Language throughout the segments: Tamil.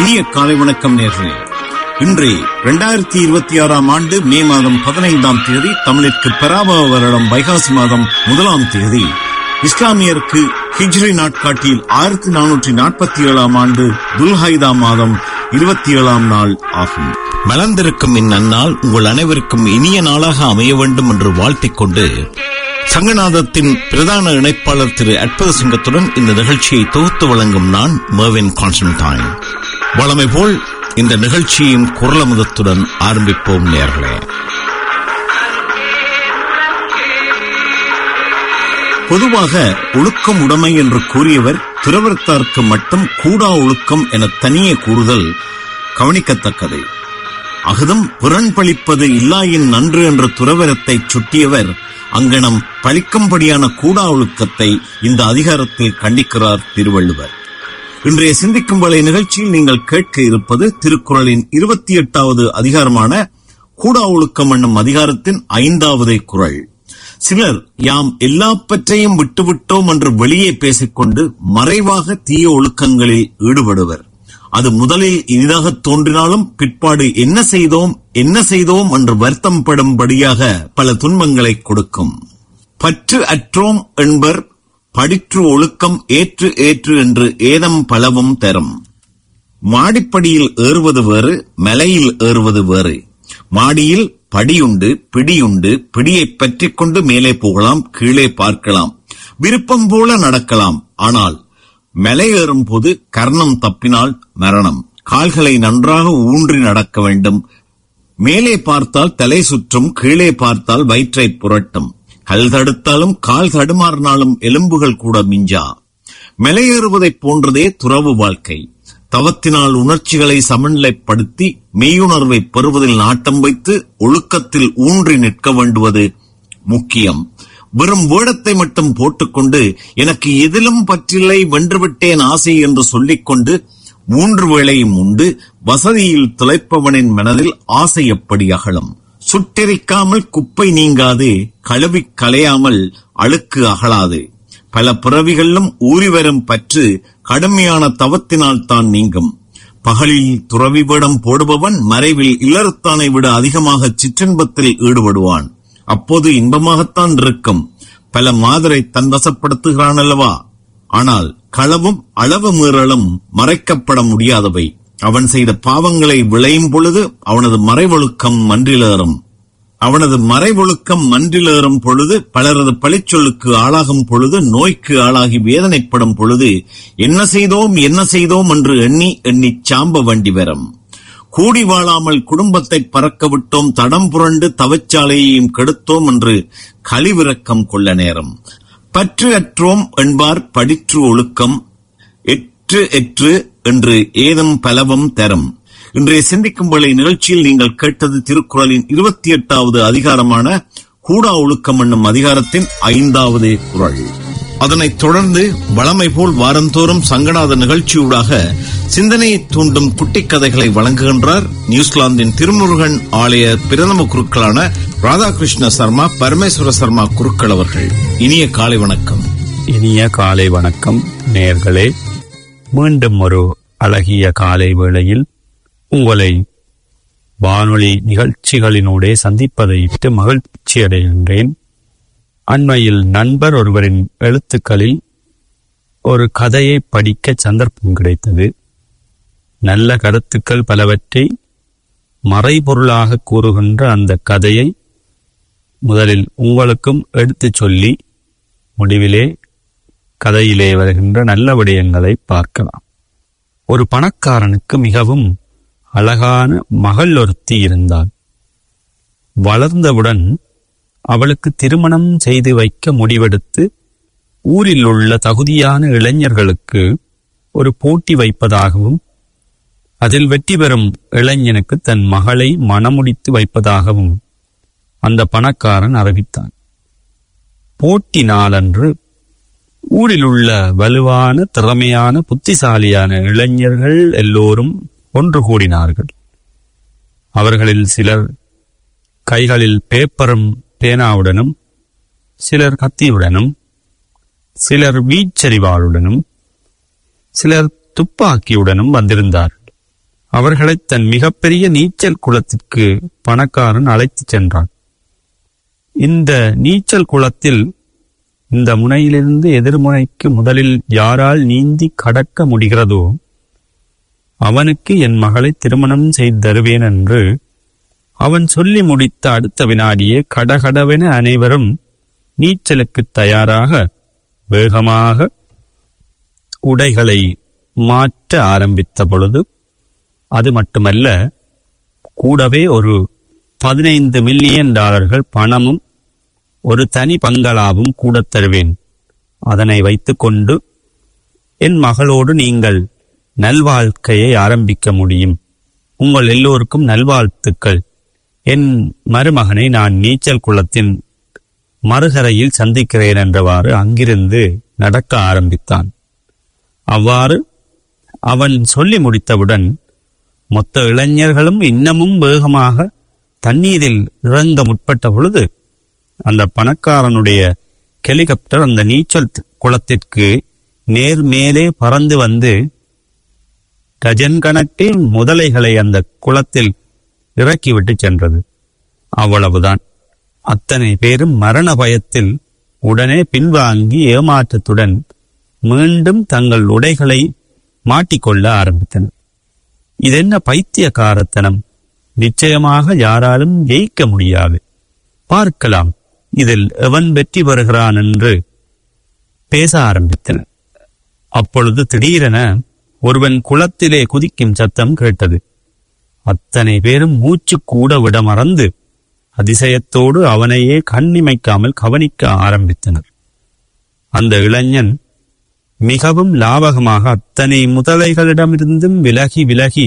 இனிய காலை வணக்கம் நேர்களே இன்று இரண்டாயிரத்தி இருபத்தி ஆறாம் ஆண்டு மே மாதம் பதினைந்தாம் தேதி தமிழிற்கு பராப வருடம் வைகாசி மாதம் முதலாம் தேதி இஸ்லாமியருக்கு ஹிஜ்ரி நாட்காட்டியில் ஆயிரத்தி நானூற்றி நாற்பத்தி ஏழாம் ஆண்டு துல்ஹைதா மாதம் இருபத்தி ஏழாம் நாள் ஆகும் மலர்ந்திருக்கும் இந்நன்னாள் உங்கள் அனைவருக்கும் இனிய நாளாக அமைய வேண்டும் என்று வாழ்த்திக் கொண்டு சங்கநாதத்தின் பிரதான இணைப்பாளர் திரு அற்புத சிங்கத்துடன் இந்த நிகழ்ச்சியை தொகுத்து வழங்கும் நான் மர்வின் கான்ஸ்டன்டைன் வளமை போல் இந்த நிகழ்ச்சியின் குரலமுதத்துடன் ஆரம்பிப்போம் நேர்களே பொதுவாக ஒழுக்கம் உடைமை என்று கூறியவர் துறவரத்தார்க்கு மட்டும் கூடா ஒழுக்கம் என தனியே கூறுதல் கவனிக்கத்தக்கது அகுதம் புறன்பளிப்பது இல்லாயின் நன்று என்ற துறவரத்தை சுட்டியவர் அங்கனம் பழிக்கும்படியான கூடா ஒழுக்கத்தை இந்த அதிகாரத்தில் கண்டிக்கிறார் திருவள்ளுவர் இன்றைய சிந்திக்கும் வலை நிகழ்ச்சியில் நீங்கள் கேட்க இருப்பது திருக்குறளின் இருபத்தி எட்டாவது அதிகாரமான கூடா ஒழுக்கம் என்னும் அதிகாரத்தின் ஐந்தாவது குறள் சிலர் யாம் எல்லாவற்றையும் விட்டுவிட்டோம் என்று வெளியே பேசிக்கொண்டு மறைவாக தீய ஒழுக்கங்களில் ஈடுபடுவர் அது முதலில் இனிதாக தோன்றினாலும் பிற்பாடு என்ன செய்தோம் என்ன செய்தோம் என்று வருத்தம் படும்படியாக பல துன்பங்களை கொடுக்கும் பற்று அற்றோம் என்பர் படிற்று ஒழுக்கம் ஏற்று ஏற்று என்று ஏதம் பலவும் தரும் மாடிப்படியில் ஏறுவது வேறு மலையில் ஏறுவது வேறு மாடியில் படியுண்டு பிடியுண்டு பிடியை பற்றிக் கொண்டு மேலே போகலாம் கீழே பார்க்கலாம் விருப்பம் போல நடக்கலாம் ஆனால் மலை ஏறும் போது கர்ணம் தப்பினால் மரணம் கால்களை நன்றாக ஊன்றி நடக்க வேண்டும் மேலே பார்த்தால் தலை சுற்றும் கீழே பார்த்தால் வயிற்றை புரட்டும் கல் தடுத்தாலும் கால் தடுமாறினாலும் எலும்புகள் கூட மிஞ்சா மலையேறுவதைப் போன்றதே துறவு வாழ்க்கை தவத்தினால் உணர்ச்சிகளை சமநிலைப்படுத்தி மெய்யுணர்வை பெறுவதில் நாட்டம் வைத்து ஒழுக்கத்தில் ஊன்றி நிற்க வேண்டுவது முக்கியம் வெறும் வேடத்தை மட்டும் போட்டுக்கொண்டு எனக்கு எதிலும் பற்றில்லை வென்றுவிட்டேன் ஆசை என்று சொல்லிக்கொண்டு மூன்று வேளையும் உண்டு வசதியில் துளைப்பவனின் மனதில் ஆசை எப்படி அகலும் சுட்டெரிக்காமல் குப்பை நீங்காது கழுவி கலையாமல் அழுக்கு அகலாது பல பிறவிகளிலும் ஊறி வரும் பற்று கடுமையான தவத்தினால் தான் நீங்கும் பகலில் துறவி வேடம் போடுபவன் மறைவில் இல்லறத்தானை விட அதிகமாக சிற்றின்பத்தில் ஈடுபடுவான் அப்போது இன்பமாகத்தான் இருக்கும் பல மாதரை தன் வசப்படுத்துகிறான் அல்லவா ஆனால் களவும் அளவு மீறலும் மறைக்கப்பட முடியாதவை அவன் செய்த பாவங்களை விளையும் பொழுது அவனது மறைவொழுக்கம் மன்றிலேறும் அவனது மறைவொழுக்கம் மன்றிலேறும் பொழுது பலரது பழிச்சொல்லுக்கு ஆளாகும் பொழுது நோய்க்கு ஆளாகி வேதனைப்படும் பொழுது என்ன செய்தோம் என்ன செய்தோம் என்று எண்ணி எண்ணி சாம்ப வேண்டி வரும் கூடி வாழாமல் குடும்பத்தை பறக்க விட்டோம் தடம் புரண்டு தவச்சாலையையும் கெடுத்தோம் என்று கழிவிறக்கம் கொள்ள நேரம் பற்று அற்றோம் என்பார் படிற்று ஒழுக்கம் எற்று எற்று என்று ஏதும் பலவும் தரும் இன்றைய சிந்திக்கும் வேளை நிகழ்ச்சியில் நீங்கள் கேட்டது திருக்குறளின் இருபத்தி எட்டாவது அதிகாரமான கூடா ஒழுக்கம் என்னும் அதிகாரத்தின் ஐந்தாவது குறள் அதனைத் தொடர்ந்து வளமை போல் வாரந்தோறும் சங்கநாத நிகழ்ச்சியூடாக சிந்தனையை தூண்டும் குட்டிக் கதைகளை வழங்குகின்றார் நியூசிலாந்தின் திருமுருகன் ஆலய பிரதம குருக்களான ராதாகிருஷ்ண சர்மா பரமேஸ்வர சர்மா குருக்கள் அவர்கள் இனிய காலை வணக்கம் இனிய காலை வணக்கம் நேர்களே மீண்டும் ஒரு அழகிய காலை வேளையில் உங்களை வானொலி நிகழ்ச்சிகளினூடே சந்திப்பதை இட்டு மகிழ்ச்சி அடைகின்றேன் அண்மையில் நண்பர் ஒருவரின் எழுத்துக்களில் ஒரு கதையை படிக்க சந்தர்ப்பம் கிடைத்தது நல்ல கருத்துக்கள் பலவற்றை மறைபொருளாக கூறுகின்ற அந்த கதையை முதலில் உங்களுக்கும் எடுத்துச் சொல்லி முடிவிலே கதையிலே வருகின்ற நல்ல விடயங்களை பார்க்கலாம் ஒரு பணக்காரனுக்கு மிகவும் அழகான மகள் ஒருத்தி இருந்தாள் வளர்ந்தவுடன் அவளுக்கு திருமணம் செய்து வைக்க முடிவெடுத்து ஊரில் உள்ள தகுதியான இளைஞர்களுக்கு ஒரு போட்டி வைப்பதாகவும் அதில் வெற்றி பெறும் இளைஞனுக்கு தன் மகளை மணமுடித்து வைப்பதாகவும் அந்த பணக்காரன் அறிவித்தான் போட்டி நாளன்று ஊரில் உள்ள வலுவான திறமையான புத்திசாலியான இளைஞர்கள் எல்லோரும் ஒன்று கூடினார்கள் அவர்களில் சிலர் கைகளில் பேப்பரும் பேனாவுடனும் சிலர் கத்தியுடனும் சிலர் வீச்சரிவாளுடனும் சிலர் துப்பாக்கியுடனும் வந்திருந்தார்கள் அவர்களை தன் மிகப்பெரிய நீச்சல் குளத்திற்கு பணக்காரன் அழைத்துச் சென்றான் இந்த நீச்சல் குளத்தில் இந்த முனையிலிருந்து எதிர்முனைக்கு முதலில் யாரால் நீந்தி கடக்க முடிகிறதோ அவனுக்கு என் மகளை திருமணம் செய்து தருவேன் என்று அவன் சொல்லி முடித்த அடுத்த வினாடியே கடகடவென அனைவரும் நீச்சலுக்கு தயாராக வேகமாக உடைகளை மாற்ற ஆரம்பித்த பொழுது அது மட்டுமல்ல கூடவே ஒரு பதினைந்து மில்லியன் டாலர்கள் பணமும் ஒரு தனி பங்களாவும் கூடத் தருவேன் அதனை வைத்துக்கொண்டு என் மகளோடு நீங்கள் நல்வாழ்க்கையை ஆரம்பிக்க முடியும் உங்கள் எல்லோருக்கும் நல்வாழ்த்துக்கள் என் மருமகனை நான் நீச்சல் குளத்தின் மறுகரையில் சந்திக்கிறேன் என்றவாறு அங்கிருந்து நடக்க ஆரம்பித்தான் அவ்வாறு அவன் சொல்லி முடித்தவுடன் மொத்த இளைஞர்களும் இன்னமும் வேகமாக தண்ணீரில் இறங்க முற்பட்ட பொழுது அந்த பணக்காரனுடைய ஹெலிகாப்டர் அந்த நீச்சல் குளத்திற்கு நேர் மேலே பறந்து வந்து டஜன் கணக்கில் முதலைகளை அந்த குளத்தில் இறக்கிவிட்டு சென்றது அவ்வளவுதான் அத்தனை பேரும் மரண பயத்தில் உடனே பின்வாங்கி ஏமாற்றத்துடன் மீண்டும் தங்கள் உடைகளை மாட்டிக்கொள்ள ஆரம்பித்தனர் இதென்ன பைத்தியக்காரத்தனம் நிச்சயமாக யாராலும் ஜெயிக்க முடியாது பார்க்கலாம் இதில் எவன் வெற்றி பெறுகிறான் என்று பேச ஆரம்பித்தனர் அப்பொழுது திடீரென ஒருவன் குளத்திலே குதிக்கும் சத்தம் கேட்டது அத்தனை பேரும் மூச்சு கூட விட மறந்து அதிசயத்தோடு அவனையே கண்ணிமைக்காமல் கவனிக்க ஆரம்பித்தனர் அந்த இளைஞன் மிகவும் லாபகமாக அத்தனை முதலைகளிடமிருந்தும் விலகி விலகி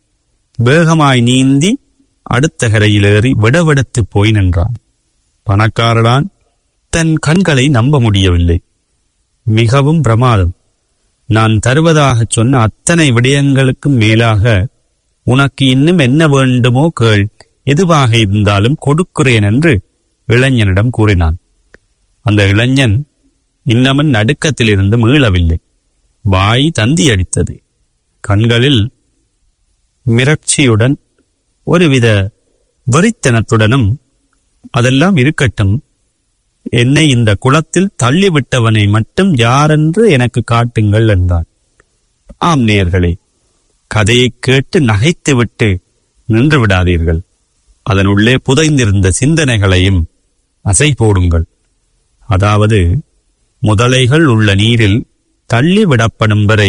வேகமாய் நீந்தி அடுத்த கரையில் ஏறி விடவெடுத்து போய் நின்றான் பணக்காரடான் தன் கண்களை நம்ப முடியவில்லை மிகவும் பிரமாதம் நான் தருவதாகச் சொன்ன அத்தனை விடயங்களுக்கும் மேலாக உனக்கு இன்னும் என்ன வேண்டுமோ கேள் எதுவாக இருந்தாலும் கொடுக்கிறேன் என்று இளைஞனிடம் கூறினான் அந்த இளைஞன் இன்னமன் நடுக்கத்திலிருந்து மீளவில்லை வாய் தந்தி அடித்தது கண்களில் மிரட்சியுடன் ஒருவித வெறித்தனத்துடனும் அதெல்லாம் இருக்கட்டும் என்னை இந்த குளத்தில் தள்ளிவிட்டவனை மட்டும் யாரென்று எனக்கு காட்டுங்கள் என்றான் ஆம் நேயர்களே கதையை கேட்டு நகைத்துவிட்டு நின்று விடாதீர்கள் அதனுள்ளே புதைந்திருந்த சிந்தனைகளையும் அசை போடுங்கள் அதாவது முதலைகள் உள்ள நீரில் தள்ளி விடப்படும் வரை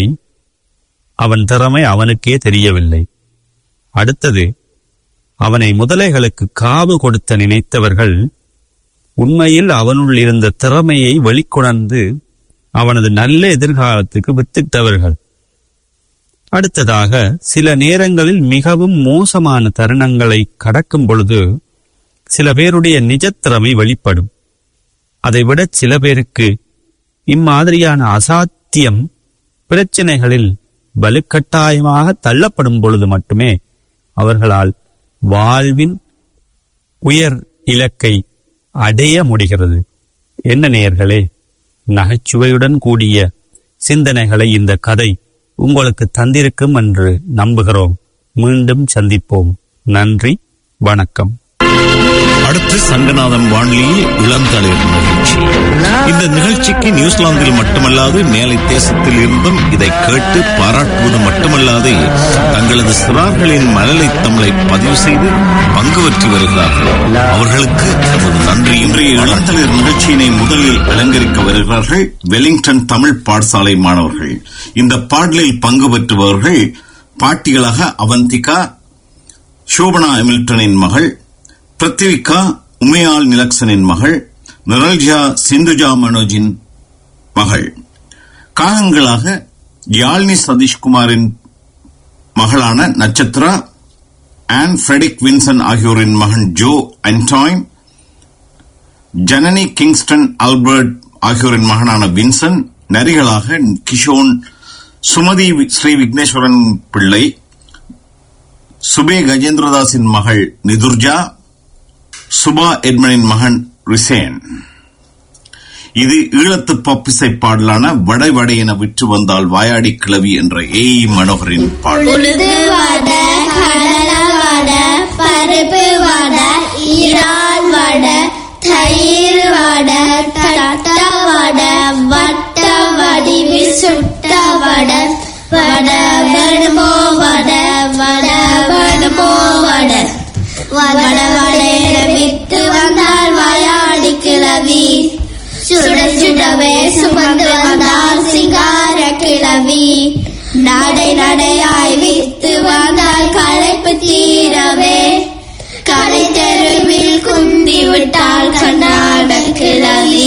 அவன் திறமை அவனுக்கே தெரியவில்லை அடுத்தது அவனை முதலைகளுக்கு காவு கொடுத்த நினைத்தவர்கள் உண்மையில் அவனுள் இருந்த திறமையை வெளிக்கொணர்ந்து அவனது நல்ல எதிர்காலத்துக்கு வித்திட்டவர்கள் அடுத்ததாக சில நேரங்களில் மிகவும் மோசமான தருணங்களை கடக்கும் பொழுது சில பேருடைய நிஜத்திறமை வெளிப்படும் அதைவிட சில பேருக்கு இம்மாதிரியான அசாத்தியம் பிரச்சனைகளில் வலுக்கட்டாயமாக தள்ளப்படும் பொழுது மட்டுமே அவர்களால் வாழ்வின் உயர் இலக்கை அடைய முடிகிறது என்ன நேயர்களே நகைச்சுவையுடன் கூடிய சிந்தனைகளை இந்த கதை உங்களுக்கு தந்திருக்கும் என்று நம்புகிறோம் மீண்டும் சந்திப்போம் நன்றி வணக்கம் அடுத்து சங்கநாதன் வானொலியில் இளந்தளிர் நிகழ்ச்சி இந்த நிகழ்ச்சிக்கு நியூசிலாந்தில் மட்டுமல்லாது மேலை தேசத்தில் இருந்தும் இதை கேட்டு பாராட்டுவது மட்டுமல்லாது தங்களது சிறார்களின் மழலை தமிழை பதிவு செய்து பங்கு பெற்று வருகிறார்கள் அவர்களுக்கு நமது நன்றி இன்றைய இளந்தளிர் நிகழ்ச்சியினை முதலில் அலங்கரிக்க வருகிறார்கள் வெலிங்டன் தமிழ் பாடசாலை மாணவர்கள் இந்த பாடலில் பங்கு பெற்றுபவர்கள் பாட்டிகளாக அவந்திகா சோபனா எமில்டனின் மகள் பிரத்விகா உமையால் நிலக்சனின் மகள் நிரல்ஜா சிந்துஜா மனோஜின் மகள் காலங்களாக யாழ்னி சதீஷ்குமாரின் மகளான நட்சத்திரா ஆன் ஃப்ரெடிக் வின்சன் ஆகியோரின் மகன் Jo Antoine Janani Kingston Albert ஆகியோரின் மகனான வின்சன் நரிகளாக கிஷோன் சுமதி ஸ்ரீ விக்னேஸ்வரன் பிள்ளை சுபே கஜேந்திரதாஸின் மகள் நிதுர்ஜா சுபா எட்மனின் மகன் ரிசேன் இது ஈழத்து பப்பிசை பாடலான வடை வடை என விற்று வந்தால் வாயாடி கிளவி என்ற ஏஇ மனோகரின் பாடல் உளுந்து வடை கடலை வடை பருப்பு வடை ஈரால் வடை தயிர் வடை தட்ட வடை வட்ட வடிவில் சுட்ட வடை வடை வேணுமோ வடை வடை வேணுமோ வடை வடை வடையில வித்து வந்தால் வாயாடி கிளவி சுட சுடவே சுமந்து வந்தால் சிங்கார கிளவி நடை நடையாய் வித்து வந்தால் களைப்பு தீரவே கடை தெருவில் குந்தி விட்டால் கண்ணாட கிளவி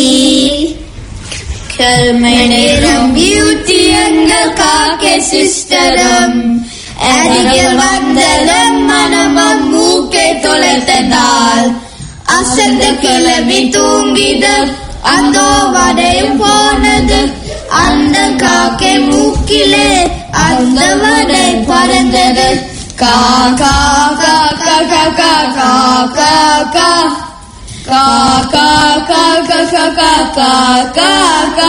கிழமை நேரம் பியூட்டி எங்கள் காக்கே சிஸ்டரும் அருகில் வந்ததும் மனமும் மூக்கை தொலைத்ததால் அசந்து கிளவி தூங்கிது அந்த வடையும் போனது அந்த காக்கை மூக்கிலே அந்த வடை பறந்தது கா கா கா கா கா கா கா கா கா கா கா கா கா கா கா கா கா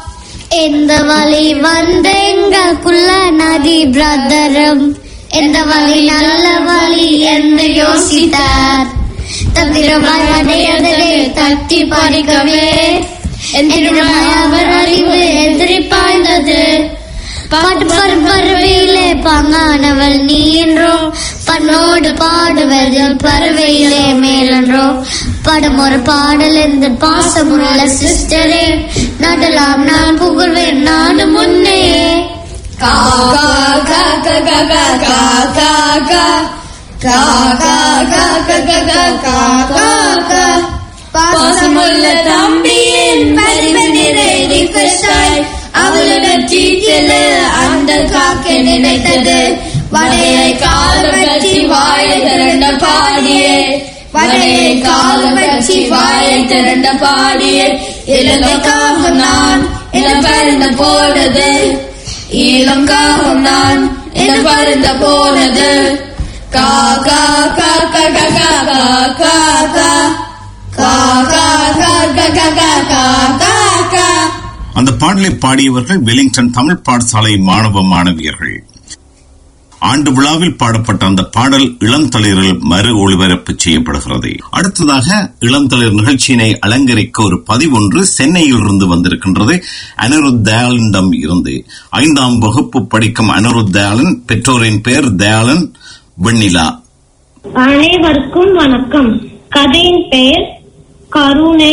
எந்த வழி வந்த எங்களுக்குள்ள நதி பிரதரும் எந்த வழி நல்ல வழி என்று யோசித்தார் தந்திரமாய் அடையதலே தட்டி பறிக்கவே எந்திரமாய் அவர் அறிவு எதிரி பாய்ந்தது பாட்டு பரு பருவையிலே பாங்கானவள் நீ என்றோ பண்ணோடு பாடுவது பறவையிலே மேலன்றோ படம் ஒரு பாடல் இந்த பாசமுள்ள சிஸ்டரே நடலாம் நான் புகழ்வேன் நாடு முன்னே கா கா கா கா கா கா கா கா கா கா கா கா கா கா கா கா கா பாசமுள்ள தம்பியின் பரிவு நிறை ரிஃப்ரெஷாய் அவளுடன் சீட்டில் அந்த காக்கை நினைத்தது வடையை கால் வச்சு வாயை திரண்ட பாடியே வடையை கால் வச்சு வாயை திரண்ட பாடியே இலங்கைக்காக நான் என பருந்த போனது இலங்காகும் நான் என பருந்த போனது கா கா கா கா கா கா கா கா கா கா கா கா கா கா கா கா கா அந்த பாடலை பாடியவர்கள் வெலிங்டன் தமிழ் பாடசாலை மாணவ மாணவியர்கள் ஆண்டு விழாவில் பாடப்பட்ட அந்த பாடல் இளந்தளிரில் மறு ஒளிபரப்பு செய்யப்படுகிறது அடுத்ததாக இளந்தளிர் நிகழ்ச்சியினை அலங்கரிக்க ஒரு பதிவொன்று சென்னையில் இருந்து வந்திருக்கின்றது அனிருத் தயாளனிடம் இருந்து ஐந்தாம் வகுப்பு படிக்கும் அனிருத் தயாளன் பெற்றோரின் பெயர் தயாளன் வெண்ணிலா அனைவருக்கும் வணக்கம் கதையின் பெயர் கருணை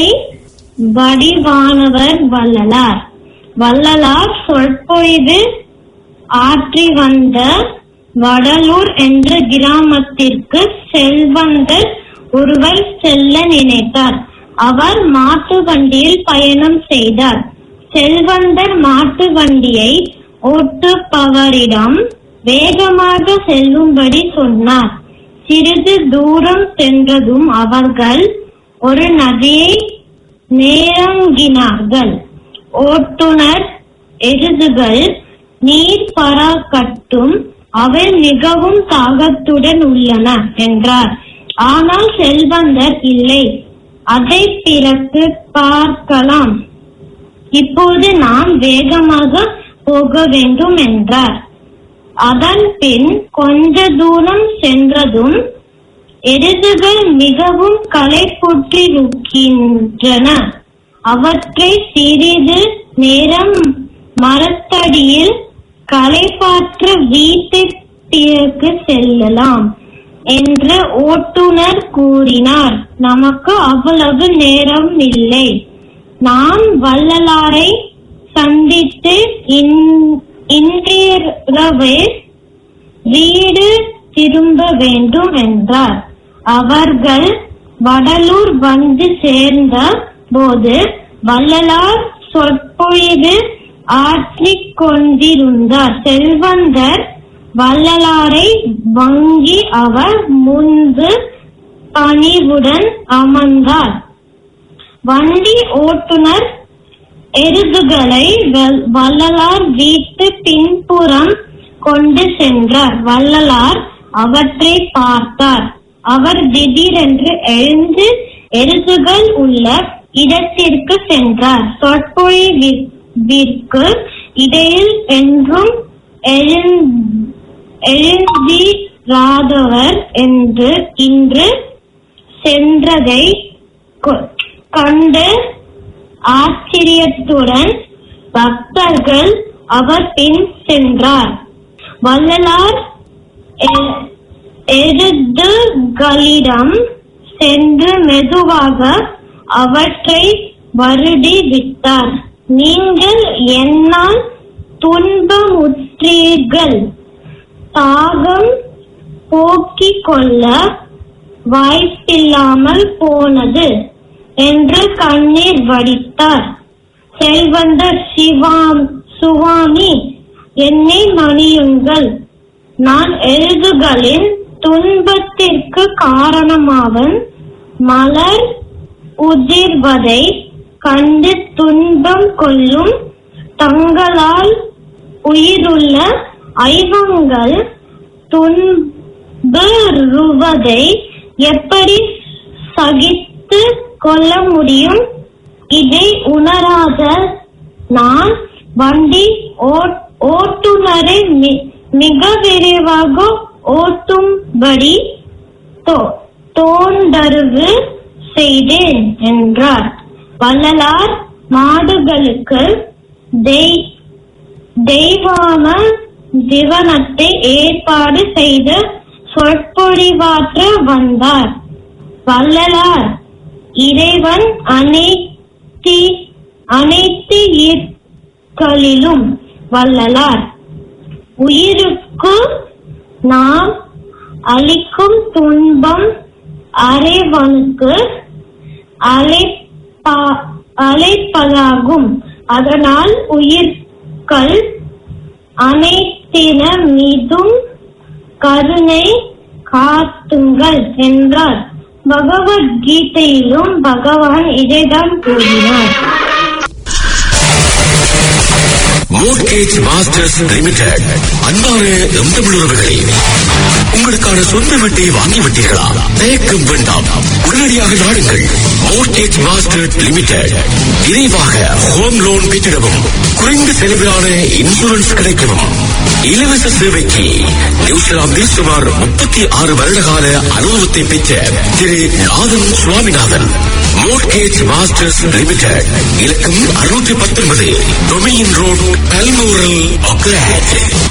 வடிவானவர் வள்ளலார் வள்ளலார் சொற்பொழிவு ஆற்றி வந்த வடலூர் என்ற கிராமத்திற்கு செல்வந்தர் ஒருவர் செல்ல நினைத்தார் அவர் மாட்டு வண்டியில் பயணம் செய்தார் செல்வந்தர் மாட்டு வண்டியை ஓட்டுபவரிடம் வேகமாக செல்லும்படி சொன்னார் சிறிது தூரம் சென்றதும் அவர்கள் ஒரு நதியை நேரங்கினார்கள் ஓட்டுநர் எருதுகள் நீர் பராக்கட்டும் அவை மிகவும் தாகத்துடன் உள்ளன என்றார் ஆனால் செல்வந்தர் இல்லை அதை பிறகு பார்க்கலாம் இப்போது நாம் வேகமாக போக வேண்டும் என்றார் அதன் பின் கொஞ்ச தூரம் சென்றதும் எருதுகள் மிகவும் களைப்புற்றிருக்கின்றன அவற்றை சிறிது நேரம் மரத்தடியில் களைப்பாற்ற வீட்டுக்கு செல்லலாம் என்று ஓட்டுநர் கூறினார் நமக்கு அவ்வளவு நேரம் இல்லை நாம் வள்ளலாரை சந்தித்து இன்- இன்றிரவு வீடு திரும்ப வேண்டும் என்றார் அவர்கள் வடலூர் வந்து சேர்ந்த போது வள்ளலார் சொற்பொழிவு ஆற்றிக் கொண்டிருந்தார் செல்வந்தர் வள்ளலாரை வங்கி அவர் முன்பு பணிவுடன் அமர்ந்தார் வண்டி ஓட்டுநர் எருதுகளை வல்- வள்ளலார் வீட்டு பின்புறம் கொண்டு சென்றார் வள்ளலார் அவற்றை பார்த்தார் அவர் திடீரென்று எழுந்து எருதுகள் உள்ள இடத்திற்கு சென்றார் சொற்பொழிவிற்கு இடையில் என்றும் எழுந்- எழுந்திராதவர் என்று இன்று சென்றதை கொ- கண்டு ஆச்சரியத்துடன் பக்தர்கள் அவர் பின் சென்றார் வள்ளலார் எ- எருதுகளிடம் சென்று மெதுவாக அவற்றை வருடி விட்டார் நீங்கள் என்னால் துன்பமுற்றீர்கள் தாகம் போக்கிக் கொள்ள வாய்ப்பில்லாமல் போனது என்று கண்ணீர் வடித்தார் செல்வந்தர் சிவாம் சுவாமி என்னை மணியுங்கள் நான் எழுதுகளின் துன்பத்திற்கு காரணமாவன் மலர் உதிர்வதை கண்டு துன்பம் கொள்ளும் தங்களால் உயிருள்ள ஐவங்கள் துன்புறுவதை எப்படி சகித்து கொள்ள முடியும் இதை உணராத நான் வண்டி ஓட்- ஓட்டுநரை மி- மிக விரைவாக ஓட்டும்படி தோ- தோண்டருவு செய்தேன் என்றார் வள்ளலார் மாடுகளுக்கு தெய் தெய்வான திவனத்தை ஏற்பாடு செய்து சொற்பொழிவாற்ற வந்தார் வள்ளலார் இறைவன் அனைத்தி அனைத்து ஈர்களிலும் வள்ளலார் உயிருக்கு நாம் அளிக்கும் துன்பம் அறைவனுக்கு அழைப்பா- அழைப்பதாகும் அதனால் உயிர்கள் அனைத்தின மீதும் கருணை காட்டுங்கள் என்றார் பகவத்கீதையிலும் பகவான் இதைதான் கூறினார் மோர்கேஜ் மாஸ்டர்ஸ் லிமிடெட் அன்பான எந்தமிழுறவுகளே உங்களுக்கான சொந்த வீட்டை வாங்கி விட்டீர்களா தயக்கம் வேண்டாம் உடனடியாக நாடுங்கள் மோர்கேஜ் மாஸ்டர் லிமிடெட் விரைவாக ஹோம் லோன் பெற்றிடவும் குறைந்த செலவிலான இன்சூரன்ஸ் கிடைக்கவும் இலவச சேவைக்கு நியூசிலாந்தில் சுமார் முப்பத்தி ஆறு வருட கால அனுபவத்தை பெற்ற Thiru Nathan Swaminathan mortgage masters limited இலக்கம் அறுநூற்றி பத்தொன்பது டொமியின் ரோட் பல்மூரல் ஒக்லாண்ட்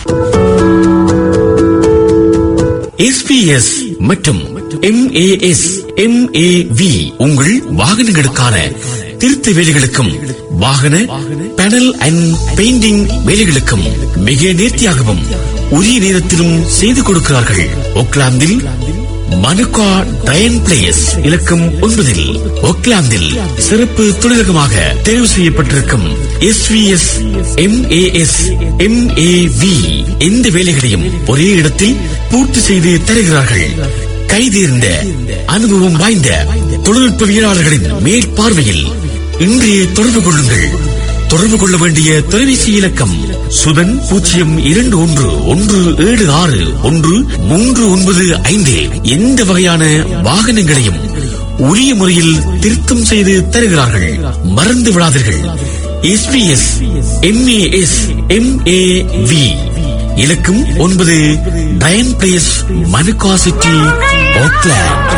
எஸ்பிஎஸ் மற்றும் எம்ஏஎஸ் எம்ஏவி உங்கள் வாகனங்களுக்கான திருத்த வேலைகளுக்கும் வாகன பேனல் அண்ட் பெயிண்டிங் வேலைகளுக்கும் மிக நேர்த்தியாகவும் உரிய நேரத்திலும் செய்து கொடுக்கிறார்கள் ஒக்லாந்தில் மனுகா டயன் பிளேஸ் இலக்கம் ஒன்பதில் ஒக்லாந்தில் சிறப்பு தொழிலகமாக தேர்வு செய்யப்பட்டிருக்கும் எஸ்விஎஸ் எம்ஏஎஸ் எம்ஏவி எந்த வேலைகளையும் ஒரே இடத்தில் பூர்த்தி செய்து தருகிறார்கள் கைதேர்ந்த அனுபவம் வாய்ந்த தொழில்நுட்பவியலாளர்களின் மேற்பார்வையில் இன்றைய தொடர்பு கொள்ளுங்கள் தொடர்பு கொள்ள வேண்டிய தொலைபேசி இலக்கம் சுதன் பூஜ்ஜியம் இரண்டு ஒன்று ஒன்று ஏழு ஆறு ஒன்று மூன்று ஒன்பது ஐந்து எந்த வகையான வாகனங்களையும் உரிய முறையில் திருத்தம் செய்து தருகிறார்கள் மறந்து விடாதீர்கள் எஸ்பிஎஸ் எம்ஏஎஸ் எம்ஏவி இலக்கம் ஒன்பது Diane place Manuka city Auckland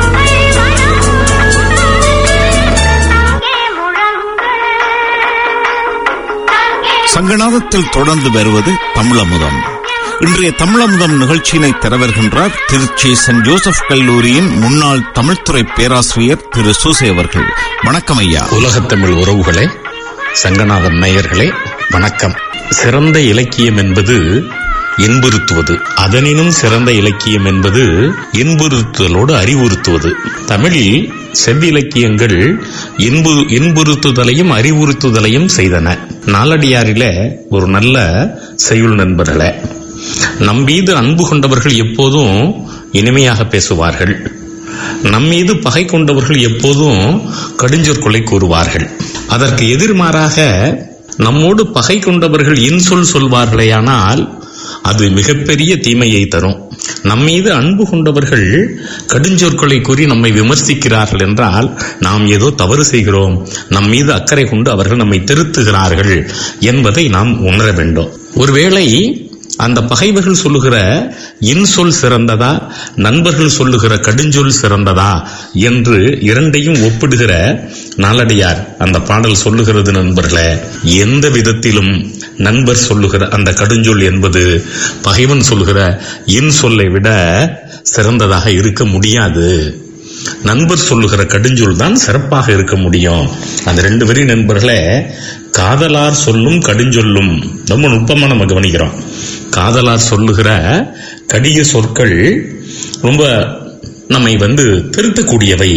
சங்கநாதத்தில் தொடர்ந்து வருவது தமிழமுதம் இன்றைய தமிழமுதம் நிகழ்ச்சியினை தரவருகின்றார் திருச்சி சென்ட் ஜோசப் கல்லூரியின் முன்னாள் தமிழ்துறை பேராசிரியர் திரு சூசை அவர்கள் வணக்கம் ஐயா உலகத்தமிழ் உறவுகளே சங்கநாதன் நேயர்களே வணக்கம் சிறந்த இலக்கியம் என்பது இன்புறுத்துவது அதனினும் சிறந்த இலக்கியம் என்பது இன்புறுத்துதலோடு அறிவுறுத்துவது தமிழில் செவ்விலக்கியங்கள் இன்பு இன்புறுத்துதலையும் அறிவுறுத்துதலையும் செய்தன நாலடியாரில ஒரு நல்ல செய்யுள் நண்பர்களே நம் மீது அன்பு கொண்டவர்கள் எப்போதும் இனிமையாக பேசுவார்கள் நம் மீது பகை கொண்டவர்கள் எப்போதும் கடுஞ்சொற்கொலை கூறுவார்கள் அதற்கு எதிர்மாறாக நம்மோடு பகை கொண்டவர்கள் இன்சொல் சொல்வார்களேயானால் அது மிகப்பெரிய தீமையை தரும் நம் மீது அன்பு கொண்டவர்கள் கடுஞ்சொற்களை கூறி நம்மை விமர்சிக்கிறார்கள் என்றால் நாம் ஏதோ தவறு செய்கிறோம் நம் மீது அக்கறை கொண்டு அவர்கள் நம்மை திருத்துகிறார்கள் என்பதை நாம் உணர வேண்டும் ஒருவேளை அந்த பகைவர்கள் சொல்லுகிற இன்சொல் சிறந்ததா நண்பர்கள் சொல்லுகிற கடுஞ்சொல் சிறந்ததா என்று இரண்டையும் ஒப்பிடுகிற நாளடியார் அந்த பாடல் சொல்லுகிறது நண்பர்களே எந்த விதத்திலும் நண்பர் சொல்லுகிற அந்த கடுஞ்சொல் என்பது பகைவன் சொல்லுகிற இன்சொல்லை விட சிறந்ததாக இருக்க முடியாது நண்பர் சொல்லுகிற கடுஞ்சொல் தான் சிறப்பாக இருக்க முடியும் அந்த ரெண்டு வரி நண்பர்களே காதலார் சொல்லும் கடுஞ்சொல்லும் ரொம்ப நுட்பமா நம்ம கவனிக்கிறோம் காதலார் சொல்லுகிற கடிய சொற்கள் ரொம்ப நம்மை வந்து திருத்தக்கூடியவை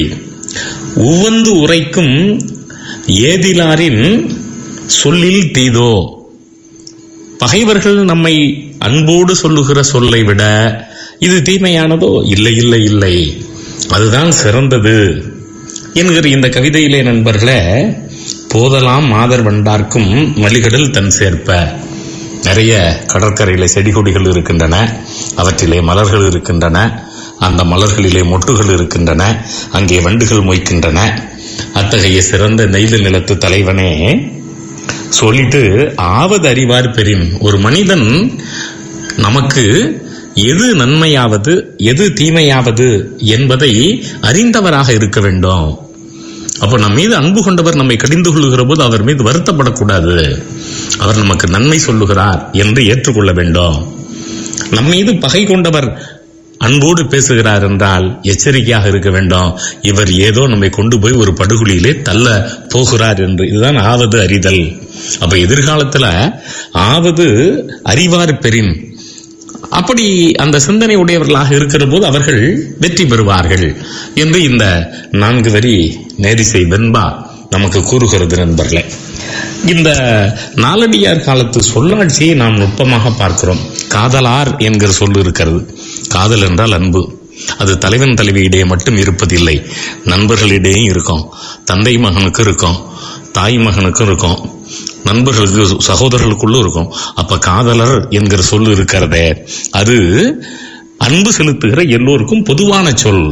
உவந்து உரைக்கும் ஏதிலாரின் சொல்லில் தீதோ பகைவர்கள் நம்மை அன்போடு சொல்லுகிற சொல்லை விட இது தீமையானதோ இல்லை இல்லை இல்லை அதுதான் சிறந்தது என்கிற இந்த கவிதையிலே நண்பர்களே போதலாம் மாதர் வண்டார்க்கும் மலிகடல் தன் சேர்ப்ப நிறைய கடற்கரையில செடி கொடிகள் இருக்கின்றன அவற்றிலே மலர்கள் இருக்கின்றன அந்த மலர்களிலே மொட்டுகள் இருக்கின்றன அங்கே வண்டுகள் மொய்க்கின்றன அத்தகைய சிறந்த நெய்தல் நிலத்து தலைவனே சொல்லிட்டு ஆவது அறிவார் பெறின் ஒரு மனிதன் நமக்கு எது நன்மையாவது எது தீமையாவது என்பதை அறிந்தவராக இருக்க வேண்டும் அப்போ நம் மீது அன்பு கொண்டவர் நம்மை கடிந்து கொள்ளுகிற போது அவர் மீது வருத்தப்படக்கூடாது அவர் நமக்கு நன்மை சொல்லுகிறார் என்று ஏற்றுக்கொள்ள வேண்டும் நம் மீது பகை கொண்டவர் அன்போடு பேசுகிறார் என்றால் எச்சரிக்கையாக இருக்க வேண்டும் இவர் ஏதோ நம்மை கொண்டு போய் ஒரு படுகொலியிலே தள்ள போகிறார் என்று இதுதான் ஆவது அறிதல் அப்ப எதிர்காலத்துல ஆவது அறிவார் பெறின் அப்படி அந்த சிந்தனை உடையவர்களாக இருக்கிற போது அவர்கள் வெற்றி பெறுவார்கள் என்று இந்த நான்கு வரி நேரிசை வெண்பா நமக்கு கூறுகிறது நண்பர்களே இந்த நாலடியார் காலத்து சொல்லாட்சியை நாம் நுட்பமாக பார்க்கிறோம் காதலார் என்கிற சொல் இருக்கிறது காதல் என்றால் அன்பு அது தலைவன் தலைவியிடையே மட்டும் இருப்பதில்லை நண்பர்களிடையே இருக்கும் தந்தை மகனுக்கு இருக்கும் தாய் மகனுக்கும் இருக்கும் நண்பர்களுக்கு சகோதரர்களுக்குள்ளும் இருக்கும் அப்ப காதலர் என்கிற சொல் இருக்கிறதே அது அன்பு செலுத்துகிற எல்லோருக்கும் பொதுவான சொல்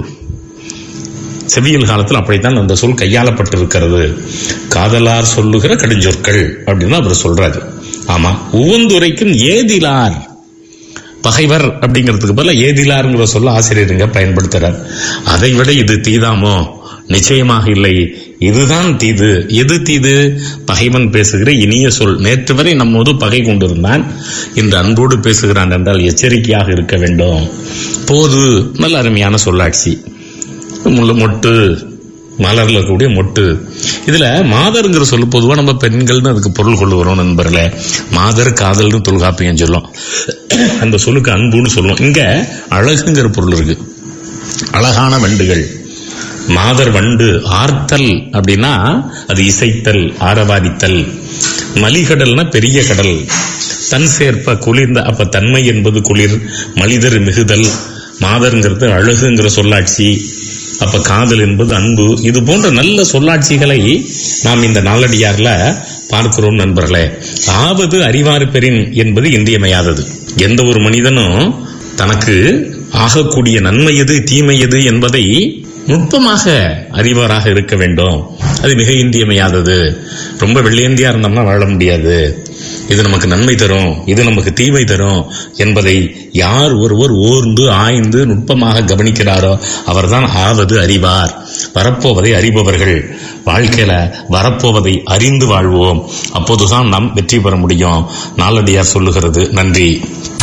செவியல் காலத்தில் அப்படித்தான் அந்த சொல் கையாளப்பட்டிருக்கிறது காதலார் சொல்லுகிற கடுஞ்சொற்கள் அப்படின்னு அவர் சொல்றாரு ஆமா உவந்துரைக்கும் ஏதிலார் பகைவர் அப்படிங்கிறதுக்கு பதிலா ஏதிலாருங்கிற சொல்ல ஆசிரியருங்க பயன்படுத்துறார் அதை விட இது தீதாமோ நிச்சயமாக இல்லை இதுதான் தீது எது தீது பகைவன் பேசுகிற இனிய சொல் நேற்று வரை நம்மோடு பகை கொண்டிருந்தான் இன்று அன்போடு பேசுகிறான் என்றால் எச்சரிக்கையாக இருக்க வேண்டும் போது நல்ல அருமையான சொல்லாட்சி முள்ள மொட்டு மலர்ல இருக்கக்கூடிய மொட்டு இதுல மாதர்ங்கிற சொல்லு பொதுவா நம்ம பெண்கள்னு அதுக்கு பொருள் கொள்ளுகிறோம் நண்பர்களே மாதர் காதல்னு தொல்காப்பியம் சொல்லும் அந்த சொல்லுக்கு அன்புன்னு சொல்லுவோம் இங்க அழகுங்கிற பொருள் இருக்கு அழகான வண்டுகள் மாதர் வண்டு ஆர்த்தல் அப்படின்னா அது இசைத்தல் ஆரவாதித்தல் மலிகடல்னா பெரிய கடல் தன் சேர்ப்ப குளிர்ந்த அப்ப தன்மை என்பது குளிர் மலிதர் மிகுதல் மாதர்ங்கிறது அழகுங்கிற சொல்லாட்சி அப்ப காதல் என்பது அன்பு இது போன்ற நல்ல சொல்லாட்சிகளை நாம் இந்த நாளடியார்ல பார்க்கிறோம் நண்பர்களே ஆவது அறிவாறு பெறின் என்பது இன்றியமையாதது எந்த ஒரு மனிதனும் தனக்கு ஆகக்கூடிய நன்மை எது தீமை எது என்பதை நுட்பமாக அறிவாராக இருக்க வேண்டும் அது மிக இன்றியமையாதது ரொம்ப வெள்ளையந்தியா இருந்தோம்னா வாழ முடியாது இது நமக்கு நன்மை தரும் இது நமக்கு தீமை தரும் என்பதை யார் ஒருவர் ஓர்ந்து ஆய்ந்து நுட்பமாக கவனிக்கிறாரோ அவர்தான் ஆவது அறிவார் வரப்போவதை அறிபவர்கள் வாழ்க்கையில வரப்போவதை அறிந்து வாழ்வோம் அப்போதுதான் நாம் வெற்றி பெற முடியும் நாளடியார் சொல்லுகிறது நன்றி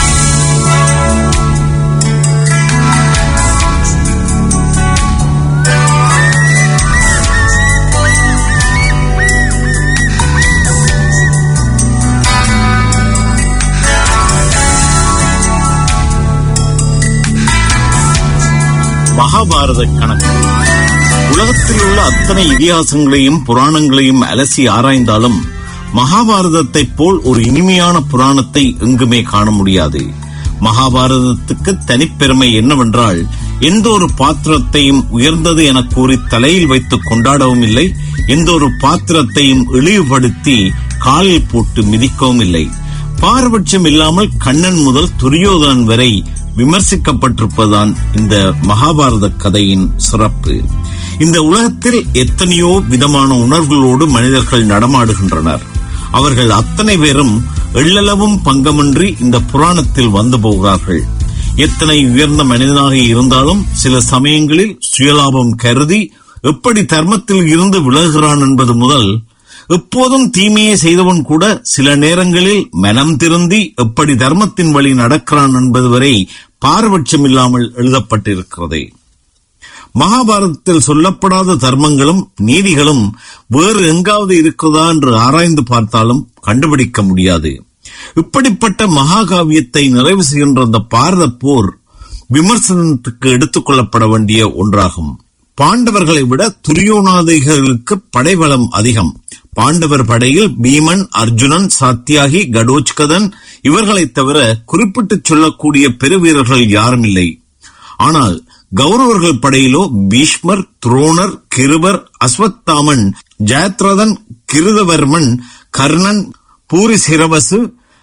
மகாபாரத கணக்கு உலகத்தில் உள்ள அத்தனை இதிகாசங்களையும் புராணங்களையும் அலசி ஆராய்ந்தாலும் மகாபாரதத்தைப் போல் ஒரு இனிமையான புராணத்தை எங்குமே காண முடியாது மகாபாரதத்துக்கு தனிப்பெருமை என்னவென்றால் எந்த ஒரு பாத்திரத்தையும் உயர்ந்தது என கூறி தலையில் வைத்து கொண்டாடவும் இல்லை எந்த ஒரு பாத்திரத்தையும் இழிவுபடுத்தி காலில் போட்டு மிதிக்கவும் இல்லை பாரபட்சம் இல்லாமல் கண்ணன் முதல் துரியோதனன் வரை விமர்சிக்கப்பட்டிருப்பதுதான் இந்த மகாபாரத கதையின் சிறப்பு இந்த உலகத்தில் எத்தனையோ விதமான உணர்வுகளோடு மனிதர்கள் நடமாடுகின்றனர் அவர்கள் அத்தனை பேரும் எள்ளளவும் பங்கமின்றி இந்த புராணத்தில் வந்து போகிறார்கள் எத்தனை உயர்ந்த மனிதனாக இருந்தாலும் சில சமயங்களில் சுயலாபம் கருதி எப்படி தர்மத்தில் இருந்து விலகுகிறான் என்பது முதல் எப்போதும் தீமையை செய்தவன் கூட சில நேரங்களில் மனம் திருந்தி எப்படி தர்மத்தின் வழி நடக்கிறான் என்பது வரை பாரபட்சம் இல்லாமல் எழுதப்பட்டிருக்கிறது மகாபாரதத்தில் சொல்லப்படாத தர்மங்களும் நீதிகளும் வேறு எங்காவது இருக்கிறதா என்று ஆராய்ந்து பார்த்தாலும் கண்டுபிடிக்க முடியாது இப்படிப்பட்ட மகாகாவியத்தை நிறைவு செய்கின்ற அந்த பாரத போர் விமர்சனத்துக்கு எடுத்துக் கொள்ளப்பட வேண்டிய ஒன்றாகும் பாண்டவர்களை விட துரியோனாதிகளுக்கு படைபலம் அதிகம் பாண்டவர் படையில் பீமன் அர்ஜுனன் சாத்தியாகி கடோச்கதன் இவர்களைத் தவிர குறிப்பிட்டுச் சொல்லக்கூடிய பெருவீரர்கள் யாரும் இல்லை ஆனால் கௌரவர்கள் படையிலோ பீஷ்மர் துரோணர் கிருபர் அஸ்வத்தாமன் ஜெயத்ரதன் கிருதவர்மன் கர்ணன் பூரிசிரவசு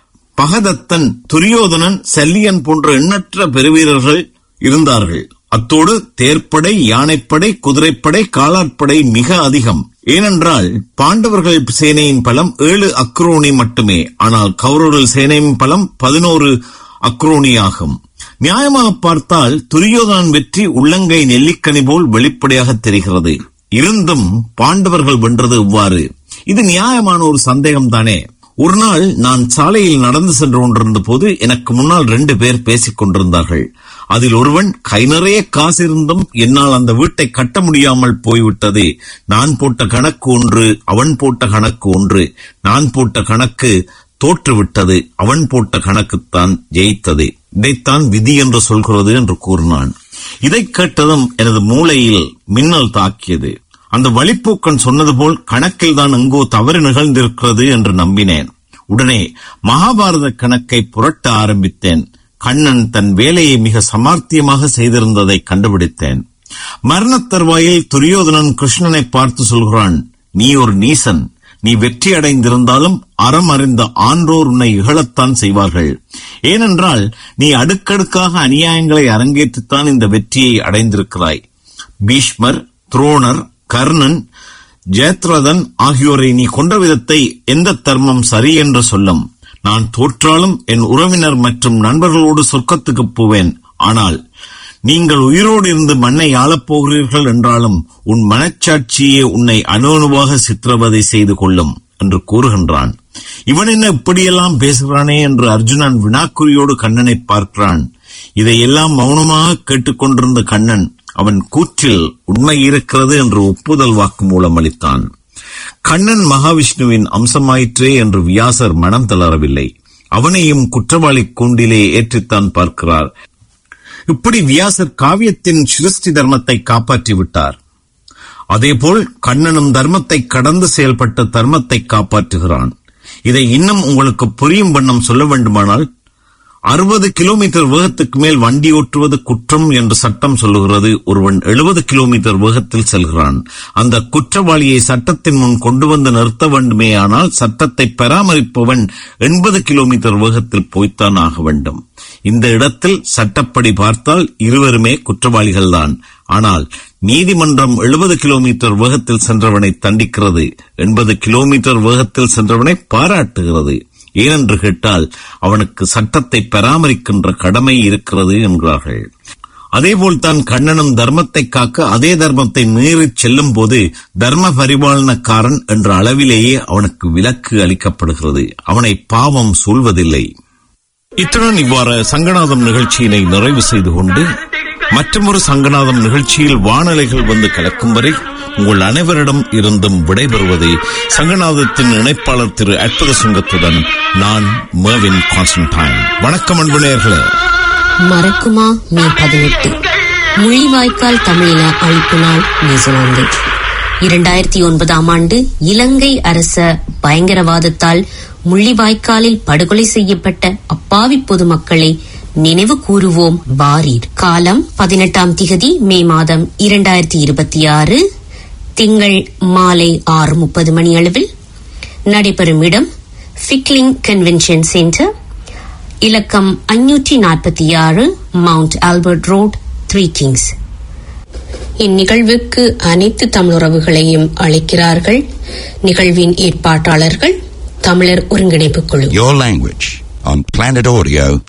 பகதத்தன் துரியோதனன் சல்லியன் போன்ற எண்ணற்ற பெருவீரர்கள் இருந்தார்கள் அத்தோடு தேர்ப்படை யானைப்படை குதிரைப்படை காலாட்படை மிக அதிகம் ஏனென்றால் பாண்டவர்கள் சேனையின் பலம் ஏழு அக்ரோனி மட்டுமே ஆனால் கௌரவர்கள் சேனையின் பலம் பதினோரு அக்ரோனி ஆகும் நியாயமாக பார்த்தால் துரியோதனன் வெற்றி உள்ளங்கை நெல்லிக்கனி போல் வெளிப்படையாக தெரிகிறது இருந்தும் பாண்டவர்கள் வென்றது இவ்வாறு இது நியாயமான ஒரு சந்தேகம் தானே ஒரு நாள் நான் சாலையில் நடந்து சென்று கொண்டிருந்த போது எனக்கு முன்னால் ரெண்டு பேர் பேசிக் கொண்டிருந்தார்கள் அதில் ஒருவன் கை நிறைய காசு இருந்தும் என்னால் அந்த வீட்டை கட்ட முடியாமல் போய்விட்டது நான் போட்ட கணக்கு ஒன்று அவன் போட்ட கணக்கு ஒன்று நான் போட்ட கணக்கு தோற்றுவிட்டது அவன் போட்ட கணக்குத்தான் ஜெயித்தது இதைத்தான் விதி என்று சொல்கிறது என்று கூறினான் இதை கேட்டதும் எனது மூளையில் மின்னல் தாக்கியது அந்த வழிப்போக்கன் சொன்னது போல் கணக்கில் தான் எங்கோ தவறு நிகழ்ந்திருக்கிறது என்று நம்பினேன் உடனே மகாபாரத கணக்கை புரட்ட ஆரம்பித்தேன் கண்ணன் தன் வேலையை மிக சமார்த்தியமாக செய்திருந்ததை கண்டுபிடித்தேன் மரணத் தருவாயில் துரியோதனன் கிருஷ்ணனை பார்த்து சொல்கிறான் நீ ஒரு நீசன் நீ வெற்றி அடைந்திருந்தாலும் அறம் அறிந்த ஆன்றோர் உன்னை இகழத்தான் செய்வார்கள் ஏனென்றால் நீ அடுக்கடுக்காக அநியாயங்களை அரங்கேற்றித்தான் இந்த வெற்றியை அடைந்திருக்கிறாய் பீஷ்மர் துரோணர் கர்ணன் ஜெயத்ரதன் ஆகியோரை நீ கொன்ற விதத்தை எந்த தர்மம் சரி என்று சொல்லும் நான் தோற்றாலும் என் உறவினர் மற்றும் நண்பர்களோடு சொர்க்கத்துக்கு போவேன் ஆனால் நீங்கள் உயிரோடு இருந்து மண்ணை ஆளப் போகிறீர்கள் என்றாலும் உன் மனச்சாட்சியே உன்னை அணுவணுவாக சித்திரவதை செய்து கொள்ளும் என்று கூறுகின்றான் இவன் என்ன இப்படியெல்லாம் பேசுகிறானே என்று அர்ஜுனன் வினாக்குறியோடு கண்ணனை பார்க்கிறான் இதையெல்லாம் மௌனமாக கேட்டுக்கொண்டிருந்த கண்ணன் அவன் கூற்றில் உண்மை இருக்கிறது என்று ஒப்புதல் வாக்கு மூலம் அளித்தான் கண்ணன் மகாவிஷ்ணுவின் அம்சமாயிற்றே என்று வியாசர் மனம் தளரவில்லை அவனையும் குற்றவாளி கூண்டிலே ஏற்றித்தான் பார்க்கிறார் இப்படி வியாசர் காவியத்தின் சிருஷ்டி தர்மத்தை காப்பாற்றி விட்டார் அதேபோல் கண்ணனும் தர்மத்தை கடந்து செயல்பட்ட தர்மத்தை காப்பாற்றுகிறான் இதை இன்னும் உங்களுக்கு புரியும் வண்ணம் சொல்ல வேண்டுமானால் அறுபது கிலோமீட்டர் வேகத்துக்கு மேல் வண்டி ஓட்டுவது குற்றம் என்று சட்டம் சொல்லுகிறது ஒருவன் எழுபது கிலோமீட்டர் வேகத்தில் செல்கிறான் அந்த குற்றவாளியை சட்டத்தின் முன் கொண்டு வந்து நிறுத்த வேண்டுமே ஆனால் சட்டத்தை பராமரிப்பவன் எண்பது கிலோமீட்டர் வேகத்தில் போய்த்தான் ஆக வேண்டும் இந்த இடத்தில் சட்டப்படி பார்த்தால் இருவருமே குற்றவாளிகள்தான் ஆனால் நீதிமன்றம் எழுபது கிலோமீட்டர் வேகத்தில் சென்றவனை தண்டிக்கிறது எண்பது கிலோமீட்டர் வேகத்தில் சென்றவனை பாராட்டுகிறது ஏனென்று கேட்டால் அவனுக்கு சட்டத்தை பராமரிக்கின்ற கடமை இருக்கிறது என்கிறார்கள் அதேபோல் தான் கண்ணனும் தர்மத்தை காக்க அதே தர்மத்தை மீறிச் செல்லும் போது தர்ம பரிபாலனக்காரன் என்ற அளவிலேயே அவனுக்கு விலக்கு அளிக்கப்படுகிறது அவனை பாவம் சூழ்வதில்லை இத்துடன் இவ்வாறு சங்கநாதம் நிகழ்ச்சியினை நிறைவு செய்து கொண்டு மற்றொரு சங்கநாதம் நிகழ்ச்சியில் வானலைகள் வந்து கலக்கும் வரை உங்கள் அனைவரிடம் இருந்தும் விடைபெறுவது சங்கநாதத்தின் இணைப்பாளர் திரு அற்புத சிங்கத்துடன் நான் மேவின் கான்ஸ்டன்டைன் வணக்கம் அன்பு நேயர்களே மறக்குமா மே பதினெட்டு முள்ளிவாய்க்கால் தமிழின அழிப்பு நாள் நியூசிலாந்து இரண்டாயிரத்தி ஒன்பதாம் ஆண்டு இலங்கை அரச பயங்கரவாதத்தால் முள்ளிவாய்க்காலில் படுகொலை செய்யப்பட்ட அப்பாவி பொதுமக்களை நினைவு கூறுவோம் வாரீர் காலம் பதினெட்டாம் திகதி மே மாதம் இரண்டாயிரத்தி இருபத்தி ஆறு திங்கள் மாலை ஆறு முப்பது மணி அளவில் நடைபெறும் இடம் ஃபிக்லிங் கன்வென்ஷன் சென்டர் இலக்கம் ஐநூற்றி நாற்பத்தி ஆறு mount Albert road three kings இந்நிகழ்வுக்கு அனைத்து தமிழுறவுகளையும் அழைக்கிறார்கள் நிகழ்வின் ஏற்பாட்டாளர்கள் தமிழர் ஒருங்கிணைப்பு குழு Your language on Planet Audio